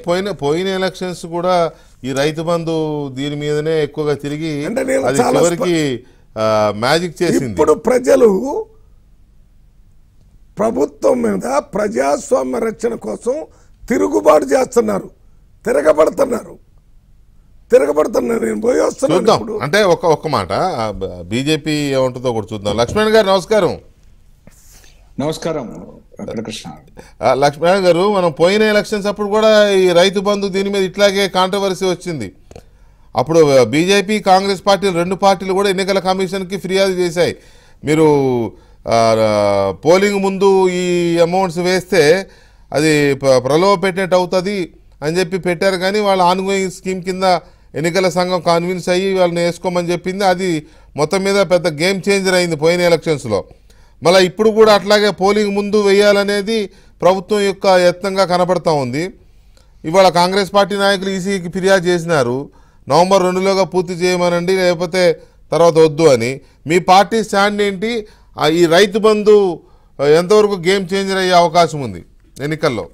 పోయిన పోయిన ఎలక్షన్స్ కూడా ఈ రైతు బంధు దీని మీదనే ఎక్కువగా తిరిగి అంటే నేను అది చాలా చివరికి ఆ, మ్యాజిక్ చేసింది ఇప్పుడు ప్రజలు ప్రభుత్వం మీద ప్రజాస్వామ్య రక్షణ కోసం తిరుగుబాటు చేస్తున్నారు తిరగబడుతున్నారు తిరగబడుతున్నారు నేను పోయి వస్తున్నాను చూద్దాం ఇప్పుడు అంటే ఒక ఒక్క మాట బీజేపీ ఏముంటుందో కూడా చూద్దాం లక్ష్మణ్ గారు నమస్కారం నమస్కారం వెంకటకృష్ణ ఆ, లక్ష్మణ్ గారు మనం పోయిన ఎలక్షన్స్ అప్పుడు కూడా ఈ రైతు బంధు దీని మీద ఇట్లాగే కాంట్రవర్సీ వచ్చింది అప్పుడు బీజేపీ కాంగ్రెస్ పార్టీలు రెండు పార్టీలు కూడా ఎన్నికల కమిషన్కి ఫిర్యాదు చేశాయి మీరు ఆ, పోలింగ్ ముందు ఈ అమౌంట్స్ వేస్తే అది ప్ర- ప్రలోభ పెట్టినట్టు అవుతుంది అని చెప్పి పెట్టారు కానీ వాళ్ళు ఆన్గోయింగ్ స్కీమ్ కింద ఎన్నికల సంఘం కన్విన్స్ అయ్యి వాళ్ళని వేసుకోమని చెప్పింది అది మొత్తం మీద పెద్ద గేమ్ చేంజర్ అయింది పోయిన ఎలక్షన్స్లో మళ్ళీ ఇప్పుడు కూడా అట్లాగే పోలింగ్ ముందు వేయాలనేది ప్రభుత్వం యొక్క యత్నంగా కనపడతా ఉంది ఇవాళ కాంగ్రెస్ పార్టీ నాయకులు ఈసీకి ఫిర్యాదు చేసినారు నవంబర్ రెండులోగా పూర్తి చేయమనండి లేకపోతే తర్వాత వద్దు అని మీ పార్టీ స్టాండ్ ఏంటి ఆ ఈ రైతు బంధు ఆ, ఎంతవరకు గేమ్ చేంజర్ అయ్యే అవకాశం ఉంది ఎన్నికల్లో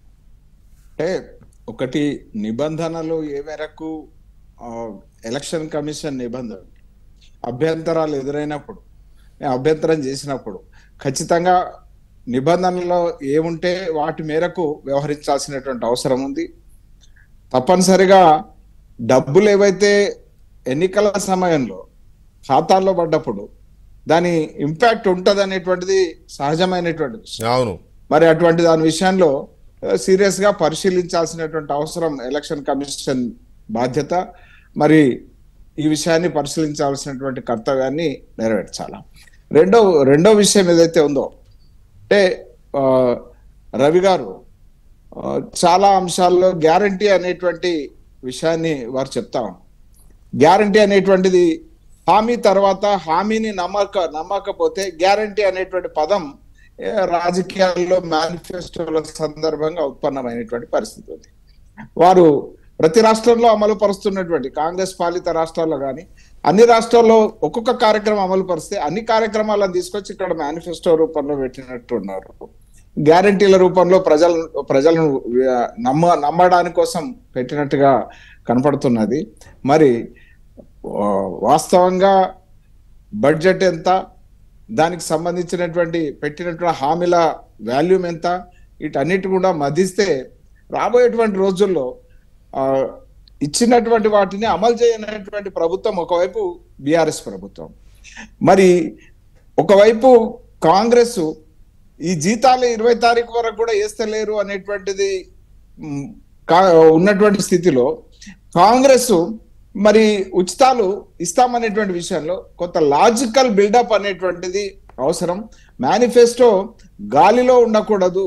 అంటే ఒకటి నిబంధనలు ఏ మేరకు ఆ, ఎలక్షన్ కమిషన్ నిబంధనలు అభ్యంతరాలు ఎదురైనప్పుడు నేను అభ్యంతరం చేసినప్పుడు ఖచ్చితంగా నిబంధనలో ఏముంటే వాటి మేరకు వ్యవహరించాల్సినటువంటి అవసరం ఉంది తప్పనిసరిగా డబ్బులు ఏవైతే ఎన్నికల సమయంలో ఖాతాల్లో పడ్డప్పుడు దాని ఇంపాక్ట్ ఉంటుంది అనేటువంటిది సహజమైనటువంటి విషయం అవును మరి అటువంటి దాని విషయంలో సీరియస్ గా పరిశీలించాల్సినటువంటి అవసరం ఎలక్షన్ కమిషన్ బాధ్యత మరి ఈ విషయాన్ని పరిశీలించాల్సినటువంటి కర్తవ్యాన్ని నెరవేర్చాలి రెండో రెండో విషయం ఏదైతే ఉందో అంటే ఆ, రవి గారు ఆ, చాలా అంశాల్లో గ్యారంటీ అనేటువంటి విషయాన్ని వారు చెప్తా ఉన్నారు గ్యారంటీ అనేటువంటిది హామీ తర్వాత హామీని నమ్మక నమ్మకపోతే గ్యారంటీ అనేటువంటి పదం ఏ, రాజకీయాల్లో మేనిఫెస్టోల సందర్భంగా ఉత్పన్నమైనటువంటి పరిస్థితి ఉంది వారు ప్రతి రాష్ట్రంలో అమలు పరుస్తున్నటువంటి కాంగ్రెస్ పాలిత రాష్ట్రాల్లో కానీ అన్ని రాష్ట్రాల్లో ఒక్కొక్క కార్యక్రమం అమలు పరిస్తే అన్ని కార్యక్రమాలను తీసుకొచ్చి ఇక్కడ మేనిఫెస్టో రూపంలో పెట్టినట్టు ఉన్నారు గ్యారంటీల రూపంలో ప్రజలు ప్రజలను ఆ, నమ్మ నమ్మడానికి కోసం పెట్టినట్టుగా కనపడుతున్నది మరి ఆ, వాస్తవంగా బడ్జెట్ ఎంత దానికి సంబంధించినటువంటి పెట్టినటువంటి హామీల వాల్యూమ్ ఎంత వీటన్నిటి కూడా మధిస్తే రాబోయేటువంటి రోజుల్లో ఆ, ఇచ్చినటువంటి వాటిని అమలు చేయనటువంటి ప్రభుత్వం ఒకవైపు బీఆర్ఎస్ ప్రభుత్వం మరి ఒకవైపు కాంగ్రెస్ ఈ జీతాలు ఇరవై తారీఖు వరకు కూడా వేస్తలేరు అనేటువంటిది మ్, కా- ఉన్నటువంటి స్థితిలో కాంగ్రెస్ మరి ఉచితాలు ఇస్తామనేటువంటి విషయంలో కొంత లాజికల్ బిల్డప్ అనేటువంటిది అవసరం మేనిఫెస్టో గాలిలో ఉండకూడదు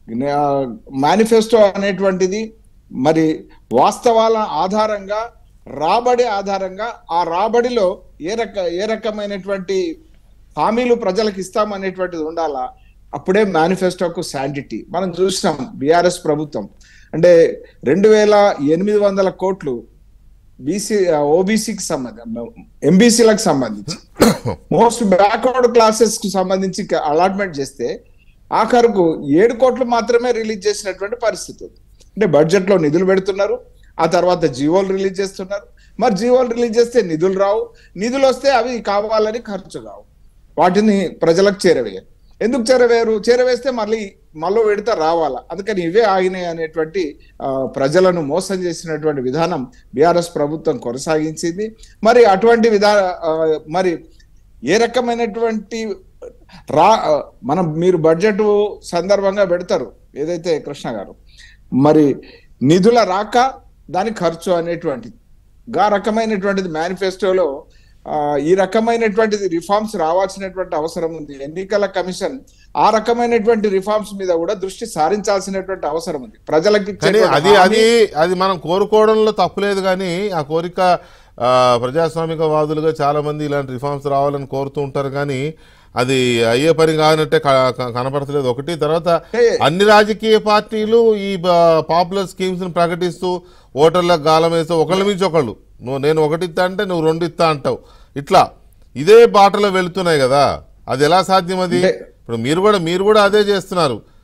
మేనిఫెస్టో అనేటువంటిది మరి వాస్తవాల ఆధారంగా రాబడి ఆధారంగా ఆ రాబడిలో ఏ రక ఏ రకమైనటువంటి హామీలు ప్రజలకు ఇస్తామనేటువంటిది ఉండాలా అప్పుడే మేనిఫెస్టోకు శాంటిటీ మనం చూసినాం బీఆర్ఎస్ ప్రభుత్వం అంటే రెండు వేల ఎనిమిది వందల కోట్లు బీసీ ఓబీసీకి సంబంధించి ఎంబీసీలకు సంబంధించి మోస్ట్ బ్యాక్వర్డ్ క్లాసెస్ కు సంబంధించి అలాట్మెంట్ చేస్తే ఆఖరుకు ఏడు కోట్లు మాత్రమే రిలీజ్ చేసినటువంటి పరిస్థితి ఉంది అంటే బడ్జెట్ లో నిధులు పెడుతున్నారు ఆ తర్వాత జీవోలు రిలీజ్ చేస్తున్నారు మరి జీవోలు రిలీజ్ చేస్తే నిధులు రావు నిధులు వస్తే అవి కావాలని ఖర్చు కావు వాటిని ప్రజలకు చేరవేయరు ఎందుకు చేరవేయరు చేరవేస్తే మళ్ళీ మళ్ళీ పెడితే రావాలా అందుకని ఇవే ఆగినాయి అనేటువంటి ఆ, ప్రజలను మోసం చేసినటువంటి విధానం బీఆర్ఎస్ ప్రభుత్వం కొనసాగించింది మరి అటువంటి విధా ఆ, మరి ఏ రకమైనటువంటి రా మనం మీరు బడ్జెట్ సందర్భంగా పెడతారు ఏదైతే కృష్ణ గారు మరి నిధుల రాక దాని ఖర్చు అనేటువంటిది గా రకమైనటువంటిది మేనిఫెస్టోలో ఆ, ఈ రకమైనటువంటిది రిఫార్మ్స్ రావాల్సినటువంటి అవసరం ఉంది ఎన్నికల కమిషన్ ఆ రకమైనటువంటి రిఫార్మ్స్ మీద కూడా దృష్టి సారించాల్సినటువంటి అవసరం ఉంది ప్రజలకి కానీ ఇచ్చేటువంటి అది అది హామీ- అది మనం కోరుకోవడంలో తప్పులేదు కానీ ఆ కోరిక ఆ, ప్రజాస్వామిక వాదులుగా చాలా మంది ఇలాంటి రిఫార్మ్స్ రావాలని కోరుతూ ఉంటారు కానీ అది అయ్యే పని కానట్టే క- క- కనపడతలేదు ఒకటి తర్వాత ఏ- అన్ని రాజకీయ పార్టీలు ఈ పాపులర్ స్కీమ్స్ ని ప్రకటిస్తూ ఓటర్లకు గాలం వేస్తూ ఒకళ్ళ మించి ఒకళ్ళు నువ్వు నేను ఒకటి ఇస్తా అంటే నువ్వు రెండు ఇస్తా అంటావు ఇట్లా ఇదే బాటలో వెళుతున్నాయి కదా అది ఎలా సాధ్యం అది అంటే- ఇప్పుడు మీరు కూడా మీరు కూడా అదే చేస్తున్నారు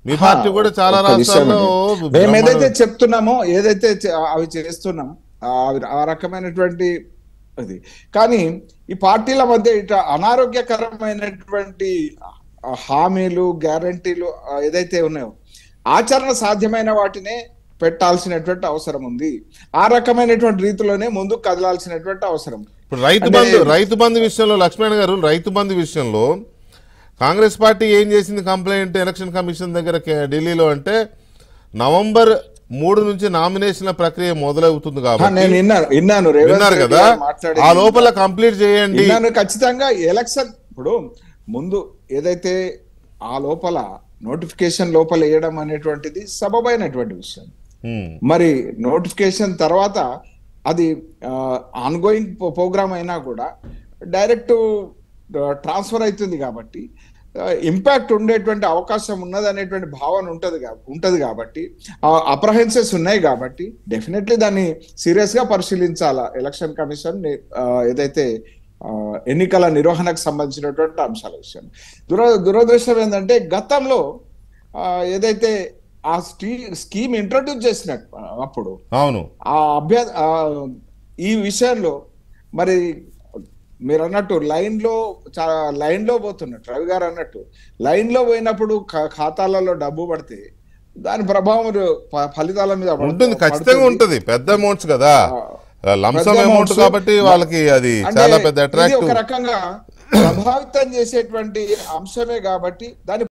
మీ పార్టీ కూడా చాలా ఒక్క విషయం రాష్ట్రాల్లో అండి. మేము ఏదైతే బ్రహ్మాండ- చెప్తున్నామో ఏదైతే చే- అవి చేస్తున్నాం ఆ అవి- ఆ రకమైనటువంటి అది కానీ ఈ పార్టీల మధ్య ఇట్లా అనారోగ్యకరమైనటువంటి ఆ హామీలు గ్యారంటీలు ఆ ఏదైతే ఉన్నాయో ఆచరణ సాధ్యమైన వాటినే పెట్టాల్సినటువంటి అవసరం ఉంది ఆ రకమైనటువంటి రీతిలోనే ముందుకు కదలాల్సినటువంటి అవసరం ఇప్పుడు రైతు అంటే- బంధు రైతు బంధు విషయంలో లక్ష్మణ్ గారు రైతు బంధు విషయంలో కాంగ్రెస్ పార్టీ ఏం చేసింది కంప్లైంట్ ఎలక్షన్ కమిషన్ దగ్గర కే- ఢిల్లీలో అంటే నవంబర్ మూడు నుంచి నామినేషన్ల ప్రక్రియ మొదలవుతుంది ఆ, కాబట్టి నేను విన్నాను విన్నాను రేవంత్ విన్నారు రెడ్డి కదా గారు మాట్లాడింది. ఆ లోపల కంప్లీట్ చేయండి విన్నాను ఖచ్చితంగా ఎలక్షన్ ఇప్పుడు ముందు ఏదైతే ఆ లోపల నోటిఫికేషన్ లోపల వేయడం అనేటువంటిది సబబైనటువంటి విషయం ఉమ్, మరి నోటిఫికేషన్ తర్వాత అది ఆన్ గోయింగ్ ప్రోగ్రామ్ అయినా కూడా డైరెక్ట్ ట్రాన్స్ఫర్ అవుతుంది కాబట్టి ఇంపాక్ట్ ఉండేటువంటి అవకాశం ఉన్నది అనేటువంటి భావన ఉంటది కా- ఉంటది కాబట్టి అప్రహెన్సెస్ ఉన్నాయి కాబట్టి డెఫినెట్లీ దాన్ని సీరియస్ గా పరిశీలించాలా ఎలక్షన్ కమిషన్ ఏదైతే ఆ, ఎన్నికల నిర్వహణకు సంబంధించినటువంటి అంశాల విషయం దుర దురదృష్టం ఏంటంటే గతంలో ఆ, ఏదైతే ఆ స్కీ స్కీమ్ ఇంట్రడ్యూస్ చేసినట్టు అప్పుడు అవును ఆ అభ్య ఆ, ఈ విషయంలో మరి మీరు అన్నట్టు లైన్ లో చా- లైన్ లో పోతున్నట్టు రవి గారు అన్నట్టు లైన్ లో పోయినప్పుడు ఖా- ఖాతాలలో డబ్బు పడితే దాని ప్రభావం ఫ- ఫలితాల మీద పడుతు- ఉంటుంది ఖచ్చితంగా పడుతుంది. ఉంటుంది పెద్ద అమౌంట్స్ కదా లంసమ్ పెద్ద అమౌంట్ amounts. కాబట్టి వాళ్ళకి అది అంటే చాలా పెద్ద ఇది అట్రాక్టివ్ ఒక రకంగా ప్రభావితం చేసేటువంటి అంశమే కాబట్టి దాని